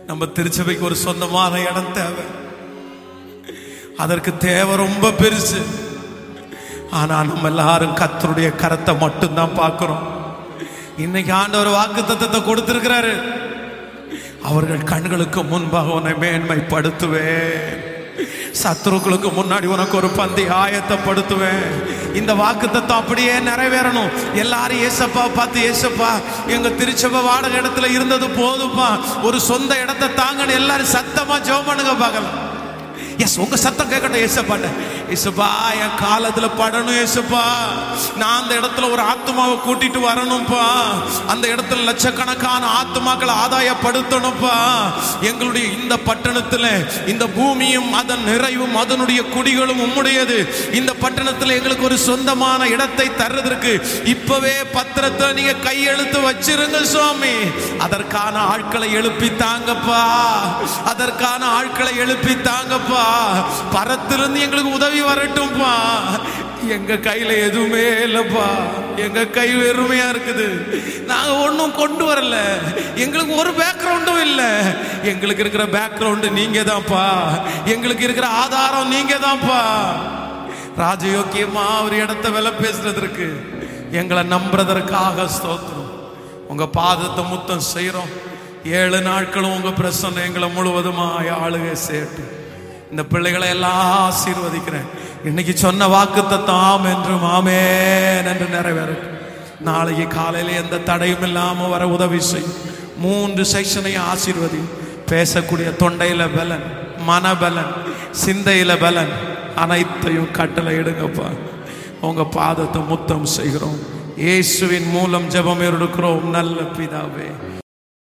நம்ம திருச்சபைக்கு ஒரு சொந்தமான இடம் தேவை அதற்கு தேவை ரொம்ப பெருசு ஆனா நம்ம எல்லாரும் கத்தருடைய கரத்தை மட்டும்தான் பார்க்கிறோம் இன்னைக்கு ஆண்டவர் வாக்கு தத்தத்தை கொடுத்திருக்கிறாரு அவர்கள் கண்களுக்கு முன்பாக உன்னை மேன்மைப்படுத்துவேன் சத்துருக்களுக்கு முன்னாடி உனக்கு ஒரு பந்தி ஆயத்தப்படுத்துவேன் இந்த வாக்கு தத்துவம் அப்படியே நிறைவேறணும் எல்லாரும் ஏசப்பா பார்த்து ஏசப்பா எங்க திருச்சபை வாடகை இடத்துல இருந்தது போதுப்பா ஒரு சொந்த இடத்தை தாங்கன்னு எல்லாரும் சத்தமா ஜெபம் பண்ணுங்க பார்க்கலாம் எஸ் உங்க சத்தம் கேட்கட்டும் ஏசப்பாட்ட ஏசப்பா என் காலத்துல படணும் ஏசப்பா நான் அந்த இடத்துல ஒரு ஆத்மாவை கூட்டிட்டு வரணும்ப்பா அந்த இடத்துல லட்சக்கணக்கான ஆத்மாக்களை ஆதாயப்படுத்தணும்ப்பா எங்களுடைய இந்த பட்டணத்துல இந்த பூமியும் அதன் நிறைவும் அதனுடைய குடிகளும் உம்முடையது இந்த பட்டணத்துல எங்களுக்கு ஒரு சொந்தமான இடத்தை தர்றதற்கு இப்பவே பத்திரத்தை நீங்க கையெழுத்து வச்சிருங்க சுவாமி அதற்கான ஆட்களை எழுப்பி தாங்கப்பா அதற்கான ஆட்களை எழுப்பி தாங்கப்பா பரத்திலிருந்து எங்களுக்கு உதவி வரட்டும்பா எங்க கையில எதுவுமே இல்லப்பா எங்க கை வெறுமையா இருக்குது நாங்க ஒன்றும் கொண்டு வரல எங்களுக்கு ஒரு பேக்ரவுண்டும் இல்லை எங்களுக்கு இருக்கிற பேக்ரவுண்டு நீங்க தான்ப்பா எங்களுக்கு இருக்கிற ஆதாரம் நீங்க தான்ப்பா ராஜயோக்கியமா ஒரு இடத்த விலை பேசுறதற்கு எங்களை நம்புறதற்காக ஸ்தோத்திரம் உங்க பாதத்தை முத்தம் செய்றோம் ஏழு நாட்களும் உங்க பிரசன்னம் எங்களை முழுவதுமாய் ஆளுகை செய்யட்டும் இந்த பிள்ளைகளை எல்லாம் ஆசீர்வதிக்கிறேன் இன்னைக்கு சொன்ன வாக்கு தத்தாம் என்றும் ஆமேன் என்று நிறைவேறட்டும் நாளைக்கு காலையில எந்த தடையும் இல்லாம வர உதவி செய் மூன்று செக்ஷனையும் ஆசீர்வதி பேசக்கூடிய தொண்டையில பலன் மனபலன் சிந்தையில பலன் அனைத்தையும் கட்டளை எடுங்கப்பா உங்க பாதத்தை முத்தம் செய்கிறோம் இயேசுவின் மூலம் ஜெபம் எடுக்கிறோம் நல்ல பிதாவே